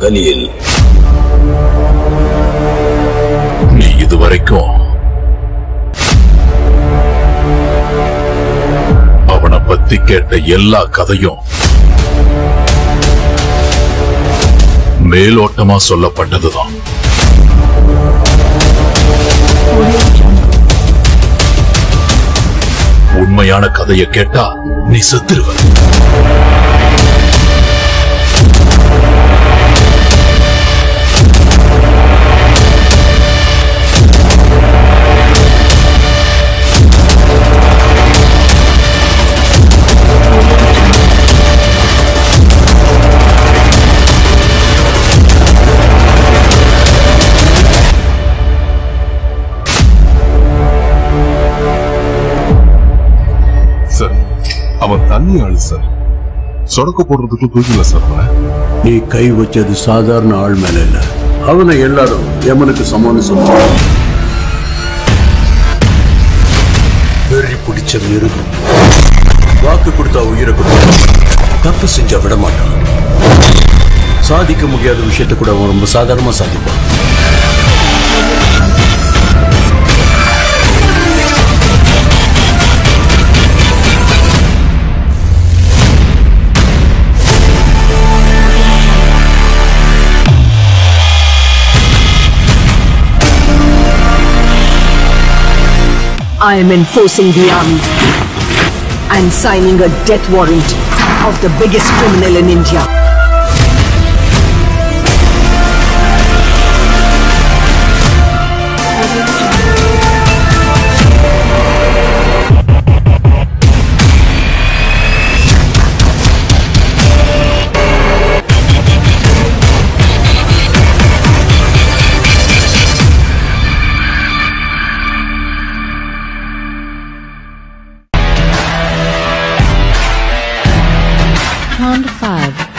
கலீல் நீ இதுவரைக்கும் அவனை பத்தி கேட்ட எல்லா கதையும் மேலோட்டமா சொல்லப்பட்டதுதான் உண்மையான கதையை கேட்டா நீ செத்துருவ சார் அவன் தண்ணி ஆளு சார் சொடக்க போடுறதுக்கு தூக்கல சார் அவனை நீ கை வச்சது சாதாரண ஆள் மேல இல்ல அவனை எல்லாரும் யமனுக்கு சமானு சொல்லுவாங்க வெறி பிடிச்ச மிருகம் வாக்கு கொடுத்தா உயிரை கொடுத்தா தப்பு செஞ்சா விட மாட்டான் சாதிக்க முடியாத விஷயத்தை கூட அவன் ரொம்ப சாதாரணமா சாதிப்பான் I am enforcing the army and signing a death warrant of the biggest criminal in India. Round five.